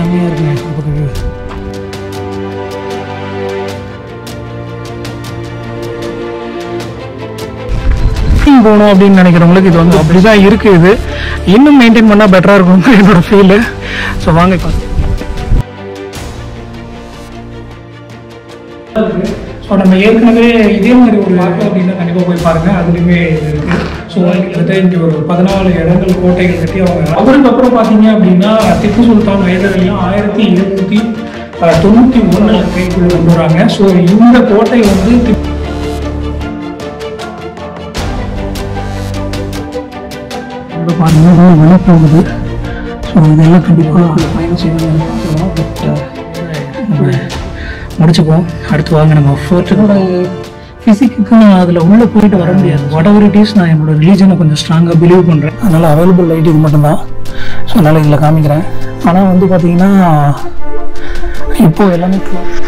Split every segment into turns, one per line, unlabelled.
செம்மையாக இருக்குங்க இந்த பக்கம் view. ஷூட்டிங் போகணும் அப்படின்னு நினைக்கிறவங்களுக்கு இது வந்து அப்படி தான் இருக்குது இது இன்னும் மெயின்டைன் பண்ணால் பெட்டராக இருக்கும் என்னோட ஃபீலு ஸோ வாங்க பார்த்து ஸோ நம்ம ஏற்கனவே இதே மாதிரி ஒரு பார்க்கணும் அப்படின்னா கண்டிப்பாக போய் பாருங்க அதுலேயுமே இது இருக்கு ஸோ கிட்டத்தட்ட இங்கே ஒரு பதினாலு இடங்கள் கோட்டைகள் கட்டி அவங்க அவருக்கு அப்புறம் பார்த்தீங்க அப்படின்னா திப்பு சுல்தான் வயதிலையும் ஆயிரத்தி எழுநூற்றி தொண்ணூற்றி ஒன்றில் கைக்குள்ள கொண்டு வராங்க ஸோ இந்த கோட்டை வந்து திப்பு இங்க பாருங்க ரொம்ப மழை போகுது ஸோ இதெல்லாம் கண்டிப்பாக பயணம் செய்யணும் பட் முடிச்சுப்போம் அடுத்து வாங்க நம்ம ஃபோர்த்தோட ஃபிசிக்கு நான் அதில் உள்ளே போயிட்டு வர முடியாது வாட் எவர் இட் இஸ் நான் என்னோட ரிலீஜனை கொஞ்சம் ஸ்ட்ராங்காக பிலீவ் பண்ணுறேன் அதனால் அவைலபிள் லைட் இது மட்டும்தான் ஸோ அதனால் இதில் காமிக்கிறேன் ஆனால் வந்து பார்த்தீங்கன்னா இப்போ எல்லாமே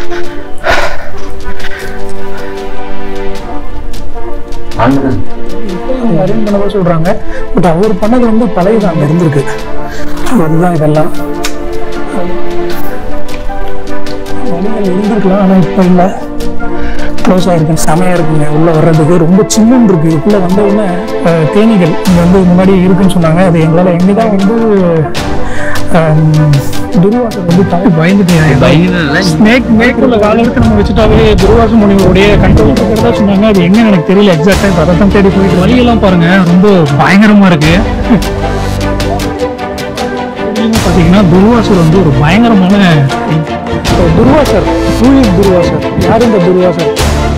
அரேஞ்ச் பண்ணதா சொல்றாங்க பட் அவர் பண்ணது வந்து பழையது அங்கே இருந்திருக்கு ஸோ அதுதான் இதெல்லாம் வழிகள் இருந்திருக்கலாம் ஆனால் இப்போ இல்லை க்ளோஸ் ஆகிருக்கு செமையாக இருக்குங்க உள்ளே வர்றதுக்கு ரொம்ப சில்லுன்னு இருக்கு இதுக்குள்ளே வந்த உடனே அஹ், தேனீகள் இங்கே வந்து முன்னாடி இருக்குன்னு சொன்னாங்க அது எங்களால் எங்கே தான் வந்து துருவாசம் வந்து தாய் பயந்துட்டேன் ஸ்னேக் மேக்குள்ள கால எடுத்து நம்ம வச்சுட்டாவே துருவாச முனிவருடைய கண்ட்ரோல் இருக்கிறதா சொன்னாங்க அது எங்கன்னு எனக்கு தெரியல எக்ஸாக்டா இப்போ அதை தான் தேடி போயிட்டு வழியெல்லாம் பாருங்க ரொம்ப பயங்கரமா இருக்கு இதுலயும் பாத்தீங்கன்னா துர்வாசர் வந்து ஒரு பயங்கரமான துர்வாசர் தூய துர்வாசர் யார் இந்த துர்வாசர்